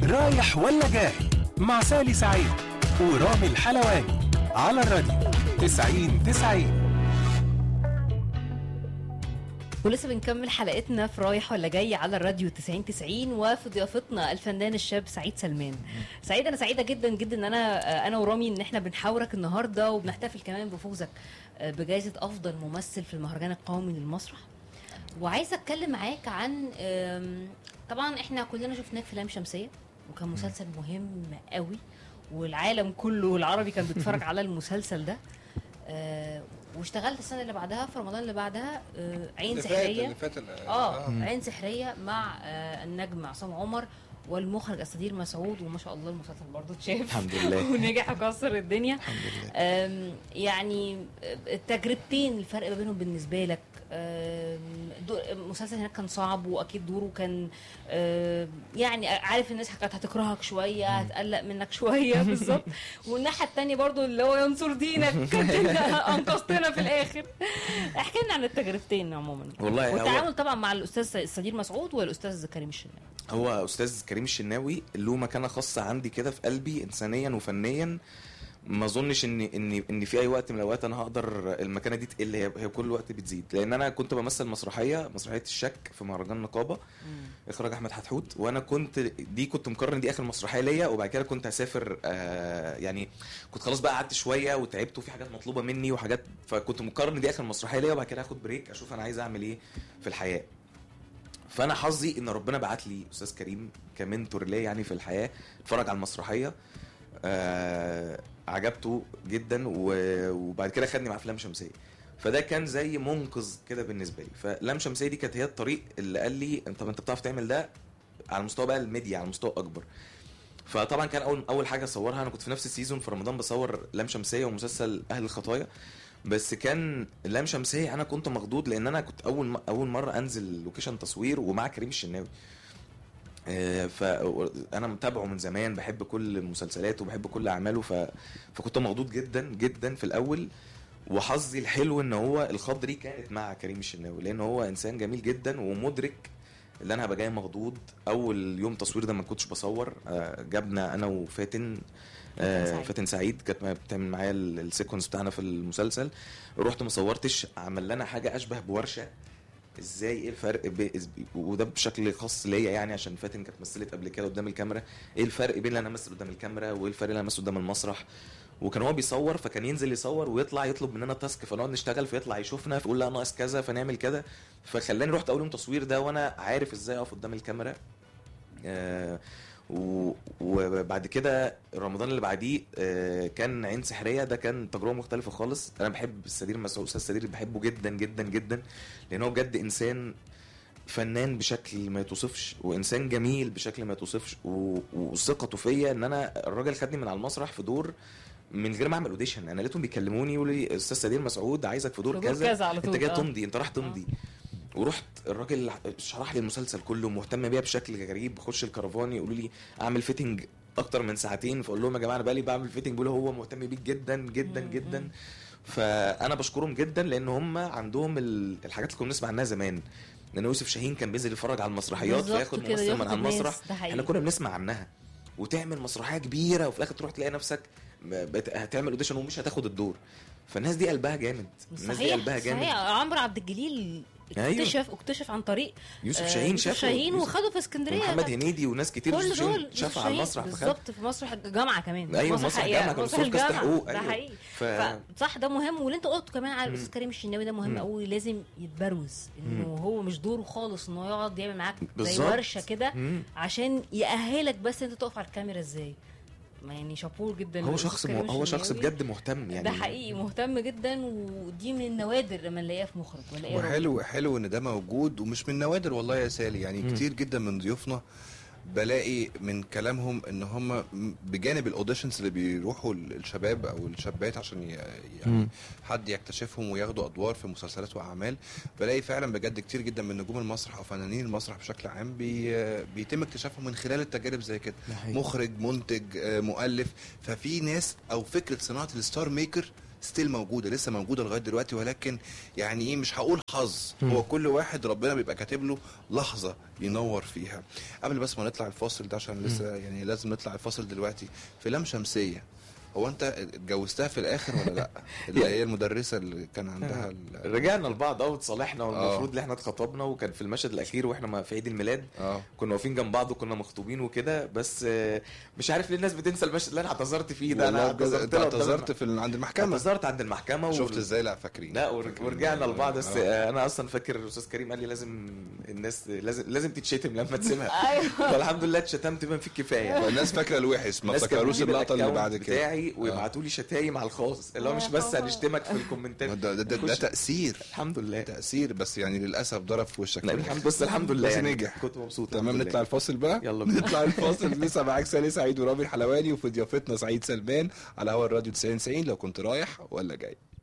رايح ولا جاي مع سالي سعيد ورامي الحلواني على الراديو 90 90 ولسه بنكمل حلقتنا في رايح ولا جاي على الراديو 90 90 وفي ضيافتنا الفنان الشاب سعيد سلمان سعيد انا سعيده جدا جدا ان انا انا ورامي ان احنا بنحاورك النهارده وبنحتفل كمان بفوزك بجائزه افضل ممثل في المهرجان القومي للمسرح وعايزه اتكلم معاك عن أم، طبعا احنا كلنا شفناك في لام شمسيه وكان مسلسل مهم قوي والعالم كله العربي كان بيتفرج على المسلسل ده آه، واشتغلت السنه اللي بعدها في رمضان اللي بعدها آه، عين اللي فات سحريه اللي فات ال- اه عين سحريه مع آه النجم عصام عمر والمخرج الصدير مسعود وما شاء الله المسلسل برضه اتشاف الحمد لله. ونجح وكسر الدنيا الحمد لله آم، يعني التجربتين الفرق ما بينهم بالنسبه لك آم، دو- المسلسل هناك كان صعب واكيد دوره كان آم، يعني عارف الناس كانت هتكرهك شويه هتقلق منك شويه بالظبط والناحيه التانية برضو اللي هو ينصر دينك انقذتنا في الاخر احكي لنا عن التجربتين عموما والله هو- والتعامل طبعا مع الاستاذ الصدير مسعود والاستاذ كريم الشناوي هو استاذ كريم الشناوي له مكانه خاصه عندي كده في قلبي انسانيا وفنيا ما اظنش ان ان ان في اي وقت من الاوقات انا هقدر المكانه دي تقل هي هي كل وقت بتزيد لان انا كنت بمثل مسرحيه مسرحيه الشك في مهرجان نقابه اخراج احمد حتحوت وانا كنت دي كنت مقرر دي اخر مسرحيه ليا وبعد كده كنت هسافر آه يعني كنت خلاص بقى قعدت شويه وتعبت وفي حاجات مطلوبه مني وحاجات فكنت مقرر ان دي اخر مسرحيه ليا وبعد كده هاخد بريك اشوف انا عايز اعمل ايه في الحياه فانا حظي ان ربنا بعت لي استاذ كريم كمنتور ليا يعني في الحياه اتفرج على المسرحيه آه عجبته جدا و- وبعد كده خدني مع افلام شمسيه فده كان زي منقذ كده بالنسبه لي فلام شمسيه دي كانت هي الطريق اللي قال لي انت انت بتعرف تعمل ده على مستوى بقى الميديا على مستوى اكبر فطبعا كان اول اول حاجه اصورها انا كنت في نفس السيزون في رمضان بصور لام شمسيه ومسلسل اهل الخطايا بس كان لام شمسيه انا كنت مخضوض لان انا كنت اول م- اول مره انزل لوكيشن تصوير ومع كريم الشناوي آه، فانا متابعه من زمان بحب كل مسلسلاته وبحب كل اعماله ف... فكنت مخضوض جدا جدا في الاول وحظي الحلو ان هو الخض دي كانت مع كريم الشناوي لان هو انسان جميل جدا ومدرك اللي انا هبقى جاي مخضوض اول يوم تصوير ده ما كنتش بصور آه، جابنا انا وفاتن آه، سعيد. فاتن سعيد كانت بتعمل معايا ال- السيكونس بتاعنا في المسلسل رحت ما صورتش عمل لنا حاجه اشبه بورشه ازاي ايه الفرق بي... وده بشكل خاص ليا يعني عشان فاتن كانت مثلت قبل كده قدام الكاميرا ايه الفرق بين اللي انا امثل قدام الكاميرا وايه الفرق اللي انا امثل قدام المسرح وكان هو بيصور فكان ينزل يصور ويطلع يطلب مننا تاسك فنقعد نشتغل فيطلع يشوفنا فيقول لا ناقص كذا فنعمل كذا فخلاني رحت اول يوم تصوير ده وانا عارف ازاي اقف قدام الكاميرا آه و- وبعد كده رمضان اللي بعديه آه، كان عين سحريه ده كان تجربه مختلفه خالص انا بحب السدير مسعود استاذ السدير بحبه جدا جدا جدا لان هو بجد انسان فنان بشكل ما يتوصفش وانسان جميل بشكل ما يتوصفش و- وثقته فيا ان انا الراجل خدني من على المسرح في دور من غير ما اعمل اوديشن انا لقيتهم بيكلموني يقولوا لي استاذ سدير مسعود عايزك في دور في دور كذا كذا على انت طول، جاي آه. تمضي انت راح تمضي ورحت الراجل شرح لي المسلسل كله مهتم بيها بشكل غريب بخش الكرفان يقولوا لي اعمل فيتنج اكتر من ساعتين فاقول لهم يا جماعه انا بقالي بعمل فيتنج بيقولوا هو مهتم بيك جدا جدا مم. جدا فانا بشكرهم جدا لان هم عندهم ال- الحاجات اللي كنا بنسمع عنها زمان لان يوسف شاهين كان بينزل يتفرج على المسرحيات بالظبط فياخد كده، ممثل من ياخد على الناس، المسرح ده حقيقي. احنا كنا بنسمع عنها وتعمل مسرحيه كبيره وفي الاخر تروح تلاقي نفسك بت- هتعمل اوديشن ومش هتاخد الدور فالناس دي قلبها جامد الناس دي صحيح قلبها جامد صحيح عمرو عبد الجليل أيوة. اكتشف اكتشف عن طريق يوسف آه، شاهين يوسف شافه شاهين يوسف- وخده في اسكندريه ومحمد هنيدي وناس كتير كل يوسف شاهين دول شافها على المسرح فخد بالظبط في مسرح الجامعه كمان أيوة، مسرح مسرح حقيقة، الجامعة كان مسرح بيصور كاست الجامعة، حقوق، ده أيوة. حقيقي ف- ف... صح ده مهم واللي انت قلته كمان على مم. الاستاذ كريم الشناوي ده مهم مم. قوي لازم يتبروز انه هو مش دوره خالص انه يقعد يعمل معاك زي بالظبط. ورشه كده مم. عشان يأهلك بس انت تقف على الكاميرا ازاي ما يعني شابور جدا هو للأستاذ شخص كريم م... هو شخص الشناوي. بجد مهتم يعني ده حقيقي مهتم جدا ودي من النوادر لما نلاقيها في مخرج ولا ايه رأيك؟ وحلو حلو ان ده موجود ومش من نوادر والله يا سالي يعني مم. كتير جدا من ضيوفنا بلاقي من كلامهم ان هم بجانب الاوديشنز اللي بيروحوا الشباب او الشابات عشان ي- يعني مم. حد يكتشفهم وياخدوا ادوار في مسلسلات واعمال بلاقي فعلا بجد كتير جدا من نجوم المسرح او فنانين المسرح بشكل عام بي بيتم اكتشافهم من خلال التجارب زي كده ده حقيقي. مخرج منتج آه، مؤلف ففي ناس او فكره صناعه الستار ميكر ستيل موجوده لسه موجوده لغايه دلوقتي ولكن يعني ايه مش هقول حظ هو كل واحد ربنا بيبقى كاتب له لحظه ينور فيها قبل بس ما نطلع الفاصل ده عشان لسه يعني لازم نطلع الفاصل دلوقتي في لام شمسيه هو انت اتجوزتها في الاخر ولا لا اللي هي المدرسه اللي كان عندها ال- رجعنا لبعض اه وتصالحنا والمفروض ان احنا اتخطبنا وكان في المشهد الاخير واحنا ما- في عيد الميلاد اه كنا واقفين جنب بعض وكنا مخطوبين وكده بس آه، مش عارف ليه الناس بتنسى المشهد اللي انا اعتذرت فيه ده انا والله بجد اعتذرت انت لها قدام اعتذرت في ال- عند المحكمه اعتذرت عند المحكمه شفت ازاي لا فاكرين لا ور- ورجعنا لبعض بس آه. آه، انا اصلا فاكر الاستاذ كريم قال لي لازم الناس لازم لازم تتشتم لما تسيبها ايوه فالحمد لله اتشتمت بما فيه الكفايه فالناس فاكره الوحش ما الناس كانت افتكروش بتجيب اللقطه اللي الأكاونت بعد كده بتاعي ويبعتوا لي شتايم على الخاص اللي هو مش بس هنشتمك في الكومنتات ده, ده, ده, ده نخش- تاثير الحمد لله تاثير بس يعني للاسف ضرب في وشك لا في الحمد الآخر. بس الحمد لله بس يعني نجح. كنت مبسوط تمام الحمد نطلع لله. الفاصل بقى يلا بينا. نطلع الفاصل لسه معاك سالي سعيد ورامي الحلواني وفي ضيافتنا سعيد سلمان على هوا الراديو 90 90 لو كنت رايح ولا جاي